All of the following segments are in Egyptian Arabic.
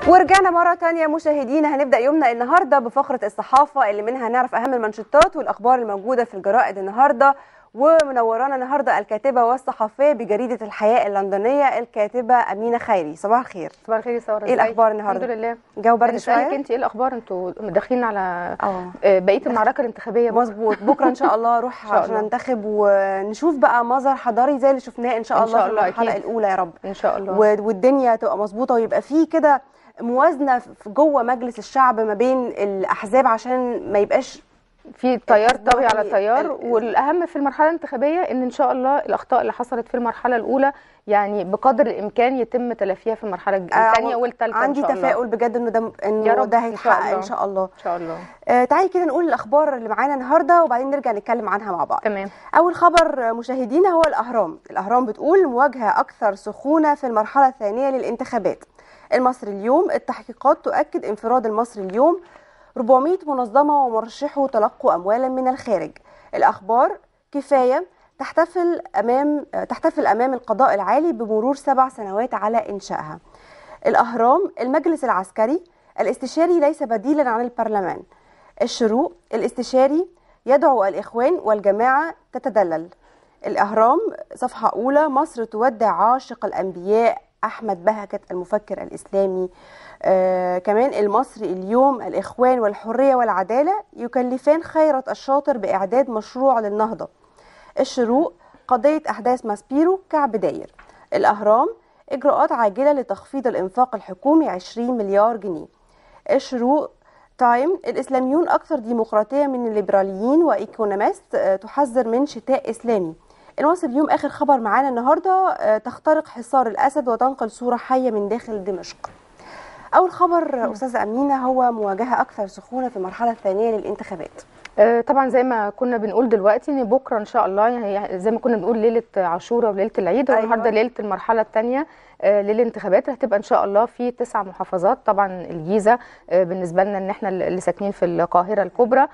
ورجعنا مرة تانية مشاهدينا هنبدأ يومنا النهاردة بفقرة الصحافة اللي منها نعرف أهم المنشطات والأخبار الموجودة في الجرائد النهاردة ومنورانا النهاردة الكاتبة والصحفية بجريدة الحياة اللندنية الكاتبة أمينة خيري صباح الخير صباح الخير يا ساره إيه إزيك؟ الأخبار النهاردة؟ الحمد لله جو برد بسألك شوية انت ايه الاخبار انتوا داخلين على اه آه، بقيه المعركه الانتخابيه بكرة. مظبوط بكره ان شاء الله اروح إن شاء عشان الله. ننتخب ونشوف بقى مظهر حضاري زي اللي شفناه ان شاء إن الله شاء في الله المرحله أكيد. الاولى يا رب ان شاء الله و- والدنيا تبقى مظبوطه ويبقى فيه كده موازنه في جوه مجلس الشعب ما بين الاحزاب عشان ما يبقاش في تيار الأخبار طاغي على ال- تيار ال- والاهم في المرحله الانتخابيه ان ان شاء الله الاخطاء اللي حصلت في المرحله الاولى يعني بقدر الامكان يتم تلافيها في المرحله الثانيه آه، والثالثه عندي ان شاء الله تفاؤل بجد انه ده يا انه رب، ده إن شاء هيتحقق ان الله. شاء الله ان شاء الله آه تعالي كده نقول الاخبار اللي معانا النهارده وبعدين نرجع نتكلم عنها مع بعض تمام أول خبر مشاهدينا هو الأهرام الأهرام بتقول مواجهة أكثر سخونة في المرحلة الثانية للانتخابات المصري اليوم التحقيقات تؤكد انفراد المصري اليوم 400 منظمة ومرشحوا تلقوا أموالا من الخارج الأخبار كفاية تحتفل أمام تحتفل أمام القضاء العالي بمرور سبع سنوات على إنشائها الأهرام المجلس العسكري الاستشاري ليس بديلا عن البرلمان الشروق الاستشاري يدعو الإخوان والجماعة تتدلل الأهرام صفحة أولى مصر تودع عاشق الأنبياء أحمد بهجت المفكر الإسلامي آه كمان المصري اليوم الإخوان والحرية والعدالة يكلفان خيرت الشاطر بإعداد مشروع للنهضة الشروق قضية أحداث ماسبيرو كعب داير الأهرام إجراءات عاجلة لتخفيض الإنفاق الحكومي 20 مليار جنيه الشروق تايم الإسلاميون أكثر ديمقراطية من الليبراليين وإيكونومست آه، تحذر من شتاء إسلامي المصري اليوم آخر خبر معانا النهاردة آه، تخترق حصار الأسد وتنقل صورة حية من داخل دمشق أول خبر أستاذة أمينة هو مواجهة أكثر سخونة في المرحلة الثانية للانتخابات آه، طبعا زي ما كنا بنقول دلوقتي ان بكره ان شاء الله يعني زي ما كنا بنقول ليله عاشوراء وليله العيد أيوة. والنهارده ليله المرحله الثانيه للانتخابات هتبقى ان شاء الله في تسع محافظات طبعا الجيزه آه، بالنسبه لنا ان احنا اللي ساكنين في القاهره الكبرى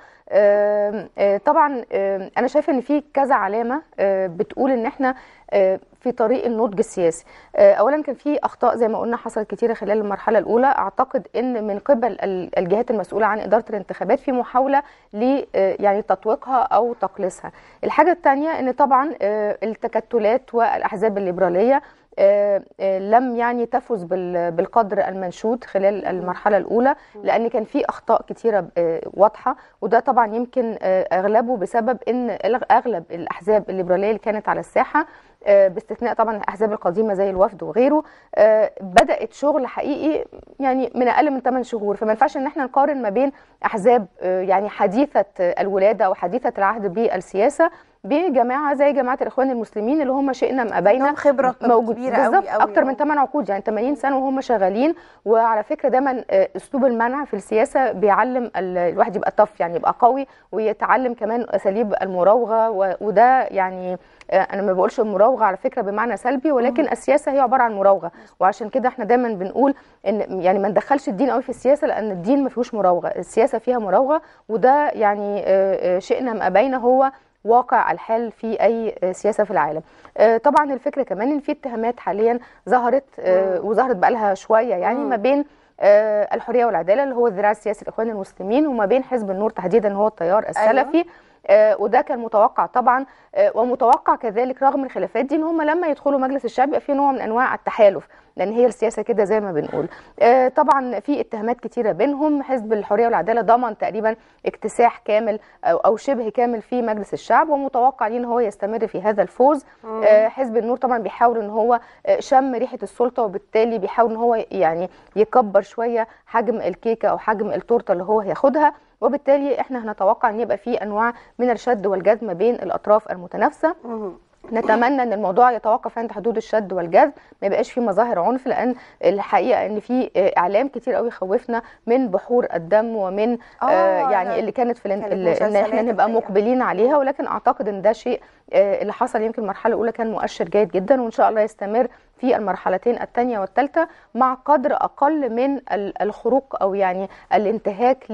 آه، آه، طبعا آه، انا شايفه ان في كذا علامه آه، بتقول ان احنا آه، في طريق النضج السياسي آه، اولا كان في اخطاء زي ما قلنا حصلت كتيره خلال المرحله الاولى اعتقد ان من قبل ال- الجهات المسؤوله عن اداره الانتخابات في محاوله ل آه، يعني تطويقها او تقليصها الحاجه الثانيه ان طبعا آه، التكتلات والاحزاب الليبراليه آه، آه، لم يعني تفز بال- بالقدر المنشود خلال المرحله الاولى لان كان في اخطاء كتيره آه، واضحه وده طبعا يمكن آه، اغلبه بسبب ان الأغ- اغلب الاحزاب الليبراليه اللي كانت على الساحه آه، باستثناء طبعا الاحزاب القديمه زي الوفد وغيره آه، بدات شغل حقيقي يعني من اقل من 8 شهور فما ينفعش ان احنا نقارن ما بين احزاب آه، يعني حديثه آه، الولاده او حديثه العهد بالسياسه بجماعه زي جماعه الاخوان المسلمين اللي هم شئنا ام ابينا عندهم خبرة موجود كبيرة أوي بالظبط أوي اكتر من أوي. 8 عقود يعني 80 سنه وهم شغالين وعلى فكره دايما آه، اسلوب المنع في السياسه بيعلم ال- الواحد يبقى طف يعني يبقى قوي ويتعلم كمان اساليب المراوغه و- وده يعني آه، انا ما بقولش المراوغه على فكره بمعنى سلبي ولكن السياسه هي عباره عن مراوغه وعشان كده احنا دايما بنقول ان يعني ما ندخلش الدين قوي في السياسه لان الدين ما فيهوش مراوغه السياسه فيها مراوغه وده يعني آه، آه، شئنا ام ابينا هو واقع الحال في اي آه، سياسه في العالم آه، طبعا الفكره كمان ان في اتهامات حاليا ظهرت آه، وظهرت بقالها شويه يعني مم. ما بين آه، الحريه والعداله اللي هو الذراع السياسي الاخوان المسلمين وما بين حزب النور تحديدا هو التيار السلفي آه، وده كان متوقع طبعا آه، ومتوقع كذلك رغم الخلافات دي ان هم لما يدخلوا مجلس الشعب يبقى في نوع من انواع التحالف لان هي السياسه كده زي ما بنقول آه، طبعا في اتهامات كتيره بينهم حزب الحريه والعداله ضمن تقريبا اكتساح كامل او أو شبه كامل في مجلس الشعب ومتوقع ليه ان هو يستمر في هذا الفوز آه، حزب النور طبعا بيحاول ان هو آه، شم ريحه السلطه وبالتالي بيحاول ان هو يعني يكبر شويه حجم الكيكه او حجم التورته اللي هو هياخدها وبالتالي احنا هنتوقع ان يبقى في انواع من الشد والجذب ما بين الاطراف المتنافسه مم. نتمنى ان الموضوع يتوقف عند حدود الشد والجذب ما يبقاش في مظاهر عنف لان الحقيقه ان في آه، اعلام كتير قوي خوفنا من بحور الدم ومن آه، آه يعني لا. اللي كانت في الان- كانت ال- ان مسلسلات احنا نبقى الحقيقة. مقبلين عليها ولكن اعتقد ان ده شيء آه، اللي حصل يمكن المرحله الاولى كان مؤشر جيد جدا وان شاء الله يستمر في المرحلتين الثانيه والثالثه مع قدر اقل من ال- الخروق او يعني الانتهاك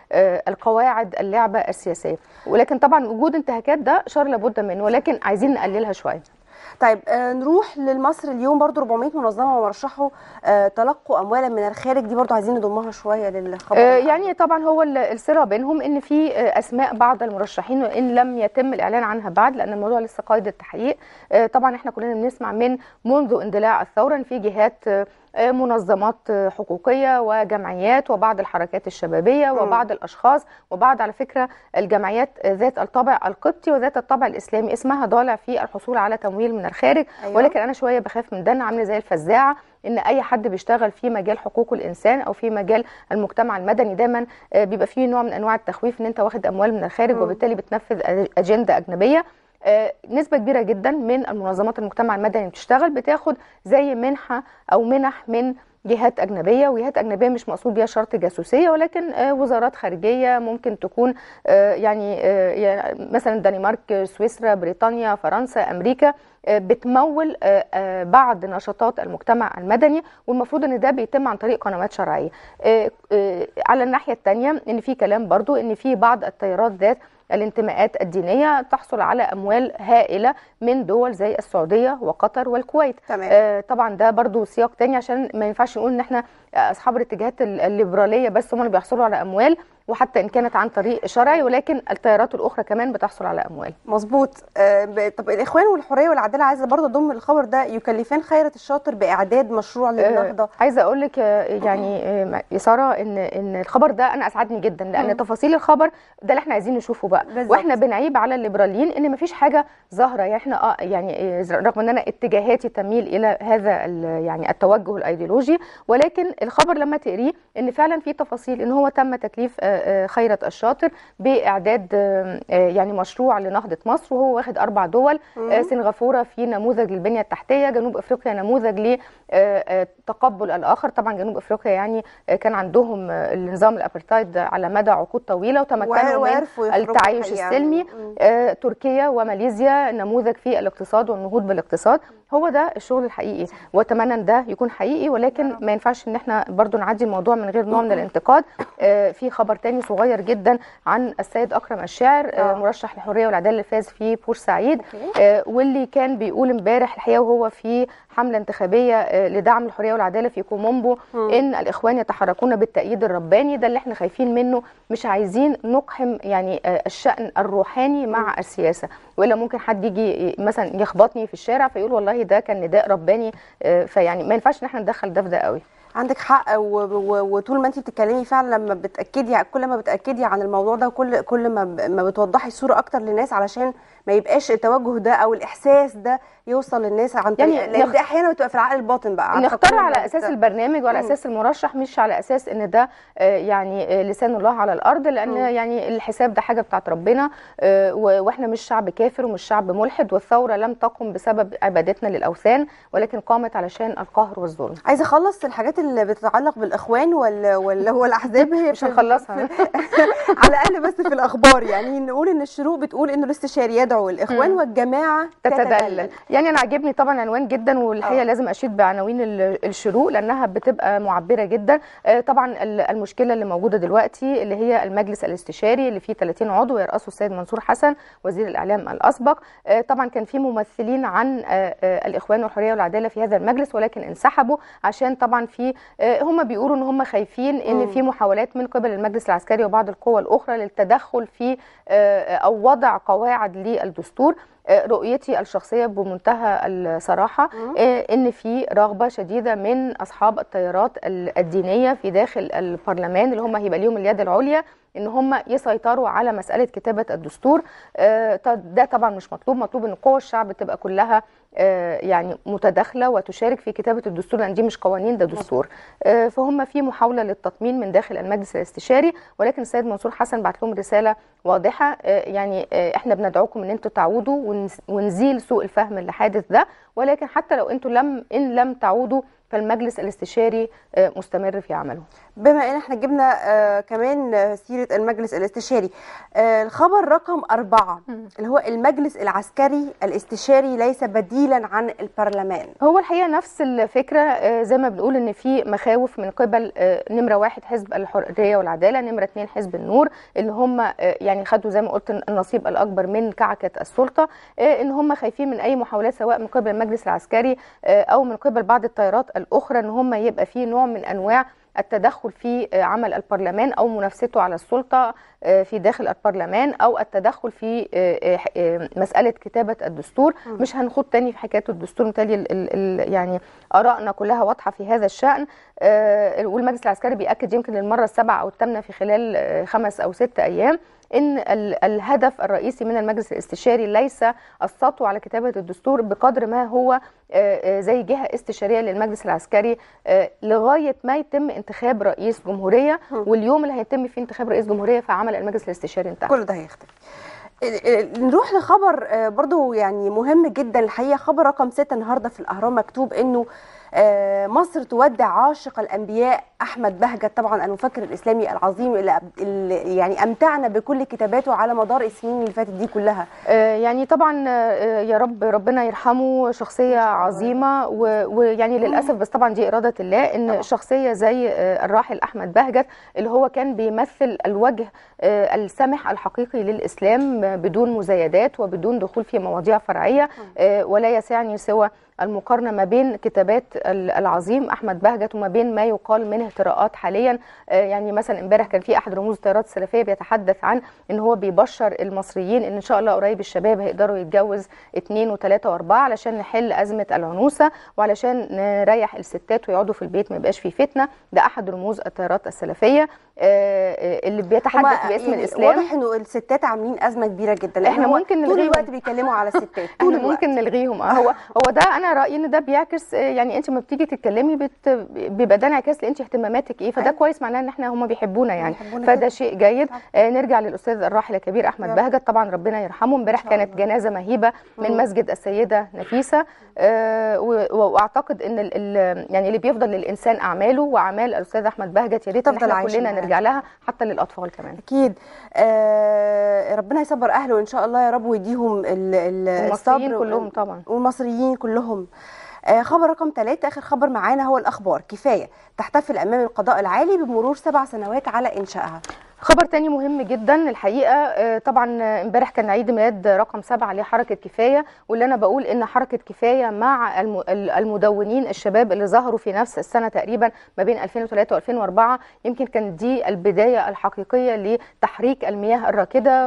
للقواعد اللعبه السياسيه ولكن طبعا وجود انتهاكات ده شر لابد منه ولكن عايزين نقللها شويه طيب آه نروح للمصر اليوم برضو 400 منظمه ومرشحوا آه تلقوا اموالا من الخارج دي برضو عايزين نضمها شويه للخبر آه يعني طبعا هو الصله بينهم ان في آه اسماء بعض المرشحين وان لم يتم الاعلان عنها بعد لان الموضوع لسه قيد التحقيق آه طبعا احنا كلنا بنسمع من منذ اندلاع الثوره ان في جهات آه منظمات حقوقيه وجمعيات وبعض الحركات الشبابيه وبعض الاشخاص وبعض على فكره الجمعيات ذات الطابع القبطي وذات الطابع الاسلامي اسمها ضالع في الحصول على تمويل من الخارج أيوة. ولكن انا شويه بخاف من ده انا عامله زي الفزاعه ان اي حد بيشتغل في مجال حقوق الانسان او في مجال المجتمع المدني دايما بيبقى فيه نوع من انواع التخويف ان انت واخد اموال من الخارج م. وبالتالي بتنفذ اجنده اجنبيه نسبة كبيرة جدا من المنظمات المجتمع المدني بتشتغل بتاخد زي منحة أو منح من جهات أجنبية وجهات أجنبية مش مقصود بيها شرط جاسوسية ولكن وزارات خارجية ممكن تكون يعني مثلا الدنمارك سويسرا بريطانيا فرنسا أمريكا بتمول بعض نشاطات المجتمع المدني والمفروض ان ده بيتم عن طريق قنوات شرعيه على الناحيه الثانيه ان في كلام برضو ان في بعض التيارات ذات الانتماءات الدينيه تحصل على اموال هائله من دول زي السعوديه وقطر والكويت تمام. آه طبعا ده برضو سياق تاني عشان ما ينفعش نقول ان احنا اصحاب الاتجاهات الليبراليه بس هم اللي بيحصلوا على اموال وحتى ان كانت عن طريق شرعي ولكن التيارات الاخرى كمان بتحصل على اموال مظبوط آه طب الاخوان والحريه والعداله عايزه برضه اضم الخبر ده يكلفان خيرت الشاطر باعداد مشروع للنهضه آه عايزه اقول لك يعني يا ساره ان ان الخبر ده انا اسعدني جدا لان م. تفاصيل الخبر ده اللي احنا عايزين نشوفه بقى بالزبط. واحنا بنعيب على الليبراليين ان مفيش حاجه ظاهره يعني احنا اه يعني رغم ان انا اتجاهاتي تميل الى هذا يعني التوجه الايديولوجي ولكن الخبر لما تقريه ان فعلا في تفاصيل ان هو تم تكليف خيرت الشاطر باعداد يعني مشروع لنهضه مصر وهو واخد اربع دول سنغافوره في نموذج للبنيه التحتيه جنوب افريقيا نموذج لتقبل الاخر طبعا جنوب افريقيا يعني كان عندهم النظام الابرتايد على مدى عقود طويله وتمكنوا من التعايش السلمي تركيا وماليزيا نموذج في الاقتصاد والنهوض بالاقتصاد هو ده الشغل الحقيقي واتمنى ان ده يكون حقيقي ولكن ما ينفعش ان احنا برضو نعدي الموضوع من غير نوع من الانتقاد في خبر تاني صغير جدا عن السيد اكرم الشاعر مرشح للحريه والعداله اللي فاز في بورسعيد واللي كان بيقول امبارح الحقيقه وهو في حمله انتخابيه لدعم الحريه والعداله في كومومبو ان الاخوان يتحركون بالتأييد الرباني ده اللي احنا خايفين منه مش عايزين نقحم يعني الشأن الروحاني مع السياسه والا ممكن حد يجي مثلا يخبطني في الشارع فيقول والله ده كان نداء رباني فيعني ما ينفعش ان احنا ندخل ده في ده قوي عندك حق وطول ما انت بتتكلمي فعلا لما بتاكدي كل ما بتاكدي عن الموضوع ده وكل كل ما ما بتوضحي الصوره اكتر للناس علشان ما يبقاش التوجه ده او الاحساس ده يوصل للناس عن طريق يعني لان ده احيانا بتبقى في العقل الباطن بقى نختار على اساس البرنامج وعلى اساس المرشح مش على اساس ان ده يعني لسان الله على الارض لان م. يعني الحساب ده حاجه بتاعت ربنا واحنا مش شعب كافر ومش شعب ملحد والثوره لم تقم بسبب عبادتنا للاوثان ولكن قامت علشان القهر والظلم عايزه اخلص الحاجات اللي بتتعلق بالاخوان ولا ولا هو الاحزاب هي مش هنخلصها على الاقل بس في الاخبار يعني نقول ان الشروق بتقول انه الاستشاري يدعو الاخوان م. والجماعه تتدلل يعني انا عاجبني طبعا عنوان جدا والحقيقه أوه. لازم اشيد بعناوين الشروق لانها بتبقى معبره جدا طبعا المشكله اللي موجوده دلوقتي اللي هي المجلس الاستشاري اللي فيه 30 عضو يرأسه السيد منصور حسن وزير الاعلام الاسبق طبعا كان في ممثلين عن الاخوان والحريه والعداله في هذا المجلس ولكن انسحبوا عشان طبعا في هم بيقولوا ان هم خايفين ان في محاولات من قبل المجلس العسكري وبعض القوى الاخرى للتدخل في او وضع قواعد للدستور رؤيتي الشخصيه بمنتهى الصراحه ان في رغبه شديده من اصحاب التيارات الدينيه في داخل البرلمان اللي هم هيبقى ليهم اليد العليا ان هم يسيطروا على مساله كتابه الدستور ده طبعا مش مطلوب مطلوب ان قوى الشعب تبقى كلها يعني متداخله وتشارك في كتابه الدستور لان دي مش قوانين ده دستور فهم في محاوله للتطمين من داخل المجلس الاستشاري ولكن السيد منصور حسن بعت لهم رساله واضحه يعني احنا بندعوكم ان انتم تعودوا ونزيل سوء الفهم اللي حادث ده ولكن حتى لو انتم لم ان لم تعودوا فالمجلس الاستشاري آه، مستمر في عمله بما ان احنا جبنا آه كمان آه، سيره المجلس الاستشاري آه الخبر رقم أربعة اللي هو المجلس العسكري الاستشاري ليس بديلا عن البرلمان هو الحقيقه نفس الفكره آه، زي ما بنقول ان في مخاوف من قبل آه، نمره واحد حزب الحريه والعداله نمره اثنين حزب النور ان هم آه، يعني خدوا زي ما قلت النصيب الاكبر من كعكه السلطه آه، ان هم خايفين من اي محاولات سواء من قبل المجلس العسكري آه، او من قبل بعض التيارات الاخرى ان هم يبقى في نوع من انواع التدخل في آه، عمل البرلمان او منافسته على السلطه آه، في داخل البرلمان او التدخل في آه، آه، آه، مساله كتابه الدستور مم. مش هنخوض تاني في حكايه الدستور متهيألي ال- ال- ال- يعني ارائنا كلها واضحه في هذا الشان آه، والمجلس العسكري بياكد يمكن للمره السابعه او الثامنه في خلال آه، خمس او ست ايام ان ال- الهدف الرئيسي من المجلس الاستشاري ليس السطو على كتابه الدستور بقدر ما هو آه، آه، زي جهه استشاريه للمجلس العسكري آه، لغايه ما يتم انتخاب رئيس جمهوريه هم. واليوم اللي هيتم فيه انتخاب رئيس جمهوريه فعمل المجلس الاستشاري انتهى كل ده هيختفي ال- ال- نروح لخبر آه، برضو يعني مهم جدا الحقيقه خبر رقم ستة النهارده في الاهرام مكتوب انه آه، مصر تودع عاشق الانبياء احمد بهجت طبعا المفكر الاسلامي العظيم اللي أب- اللي يعني امتعنا بكل كتاباته على مدار السنين اللي فاتت دي كلها آه، يعني طبعا آه، يا رب ربنا يرحمه شخصية عظيمة و- ويعني للأسف بس طبعا دي إرادة الله إن طبعا. شخصية زي آه، الراحل أحمد بهجت اللي هو كان بيمثل الوجه آه، السمح الحقيقي للإسلام آه، بدون مزايدات وبدون دخول في مواضيع فرعية آه، ولا يسعني سوى المقارنة ما بين كتابات ال- العظيم أحمد بهجت وما بين ما يقال من اهتراءات حاليا آه، يعني مثلا امبارح كان في أحد رموز التيارات السلفية بيتحدث عن ان هو بيبشر المصريين ان ان شاء الله قريب الشباب هيقدروا يتجوز اثنين وثلاثه واربعه علشان نحل ازمه العنوسه وعلشان نريح الستات ويقعدوا في البيت ما يبقاش في فتنه ده احد رموز التيارات السلفيه آه، آه، اللي هما بيتحدث باسم يعني الاسلام واضح انه الستات عاملين ازمه كبيره جدا لأن إحنا هو ممكن طول نلغيهم. الوقت بيتكلموا على الستات طول احنا الوقت ممكن نلغيهم آه، هو هو ده انا رايي ان ده بيعكس آه، يعني انت لما بتيجي تتكلمي بت بيبقى ده انعكاس لانت اهتماماتك ايه فده أيوة. كويس معناه ان احنا هم بيحبونا يعني بيحبونا فده جداً. شيء جيد طبعاً. آه نرجع للاستاذ الراحل الكبير احمد يا رب. بهجت طبعا ربنا يرحمه امبارح شاء كانت الله. جنازه مهيبه من مم. مسجد السيده نفيسه آه و- و- واعتقد ان ال ال يعني اللي بيفضل للانسان اعماله واعمال الاستاذ احمد بهجت يا ريت ان تفضل احنا عايشة كلنا معاه. نرجع لها حتى للاطفال كمان اكيد آه ربنا يصبر اهله ان شاء الله يا رب ويديهم ال- ال- المصريين الصبر كلهم طبعا والمصريين كلهم آه خبر رقم ثلاثة آخر خبر معانا هو الأخبار كفاية تحتفل أمام القضاء العالي بمرور سبع سنوات على إنشائها خبر تاني مهم جدا الحقيقه آه، طبعا آه، امبارح كان عيد ميلاد رقم سبعة لحركه كفايه واللي انا بقول ان حركه كفايه مع الم- ال- المدونين الشباب اللي ظهروا في نفس السنه تقريبا ما بين 2003 و2004 يمكن كانت دي البدايه الحقيقيه لتحريك المياه الراكده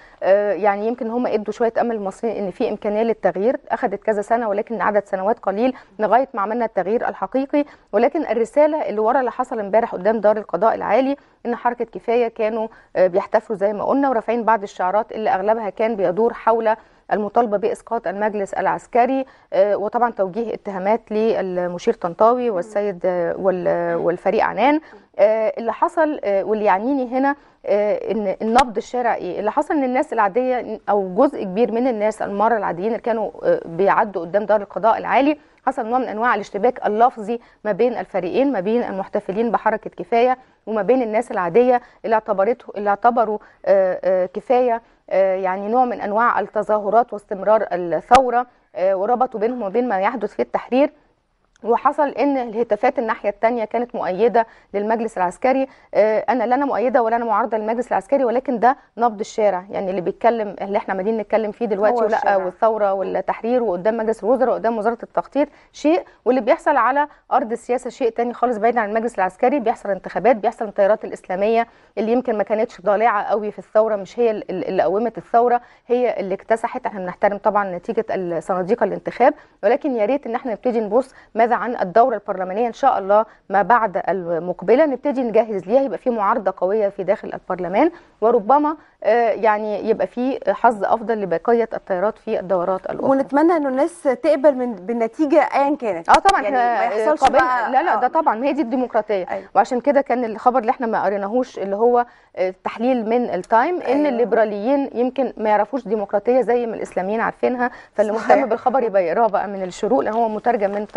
ويعني يمكن هم ادوا شويه امل للمصريين ان في امكانيه للتغيير اخذت كذا سنه ولكن عدد سنوات قليل لغايه ما عملنا التغيير الحقيقي ولكن الرساله اللي ورا اللي حصل امبارح قدام دار القضاء العالي ان حركه كفايه كانوا آه، بيحتفلوا زي ما قلنا ورافعين بعض الشعارات اللي اغلبها كان بيدور حول المطالبه باسقاط المجلس العسكري آه، وطبعا توجيه اتهامات للمشير طنطاوي والسيد آه، وال- والفريق عنان آه، اللي حصل آه، واللي يعنيني هنا آه، ان النبض الشارع ايه اللي حصل ان الناس العاديه او جزء كبير من الناس المره العاديين اللي كانوا آه، بيعدوا قدام دار القضاء العالي حصل نوع من انواع الاشتباك اللفظي ما بين الفريقين ما بين المحتفلين بحركه كفايه وما بين الناس العاديه اللي اعتبرته اللي اعتبروا آه، آه، كفايه آه، يعني نوع من انواع التظاهرات واستمرار الثوره آه، وربطوا بينهم وبين ما يحدث في التحرير وحصل ان الهتافات الناحيه الثانيه كانت مؤيده للمجلس العسكري آه، انا لا انا مؤيده ولا انا معارضه للمجلس العسكري ولكن ده نبض الشارع يعني اللي بيتكلم اللي احنا عمالين نتكلم فيه دلوقتي هو ولا الشارع. والثوره والتحرير وقدام مجلس الوزراء وقدام وزاره التخطيط شيء واللي بيحصل على ارض السياسه شيء تاني خالص بعيد عن المجلس العسكري بيحصل انتخابات بيحصل التيارات الاسلاميه اللي يمكن ما كانتش ضالعه قوي في الثوره مش هي ال- اللي قومت الثوره هي اللي اكتسحت احنا بنحترم طبعا نتيجه صناديق الانتخاب ولكن يا ريت ان احنا نبتدي نبص ماذا عن الدوره البرلمانيه ان شاء الله ما بعد المقبله نبتدي نجهز ليها يبقى في معارضه قويه في داخل البرلمان وربما آه، يعني يبقى في حظ افضل لبقيه التيارات في الدورات الاخرى ونتمنى إنه الناس تقبل من بالنتيجة أيا كانت اه طبعا يعني ما احنا يحصلش قابل... بقى- لا لا ده آه. طبعا ما هي دي الديمقراطيه أيوة. وعشان كده كان الخبر اللي احنا ما قريناهوش اللي هو آه، تحليل من التايم ان أيوة. الليبراليين يمكن ما يعرفوش ديمقراطيه زي ما الاسلاميين عارفينها فاللي صحيح. مهتم بالخبر يبقى يقراه بقى من الشروق لان هو مترجم من ط- مجله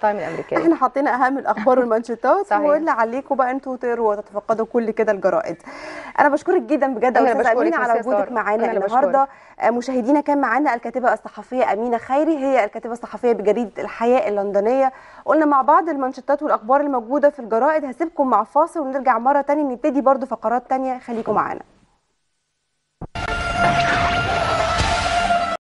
تايم الامريكيه احنا حاطين اهم الاخبار والمانشيتات صحيح. واللي عليكم بقى انتوا تقروا وتتفقدوا كل كده الجرائد انا بشكرك جدا بجد أنا يا اللي استاذه بشكرك امينه على يا وجودك سارة. معانا أنا اللي النهارده آه، مشاهدينا كان معانا الكاتبه الصحفيه امينه خيري هي الكاتبه الصحفيه بجريده الحياه اللندنيه قلنا مع بعض المانشيتات والاخبار الموجوده في الجرائد هسيبكم مع فاصل ونرجع مره تانية نبتدي برضو فقرات تانية خليكم معانا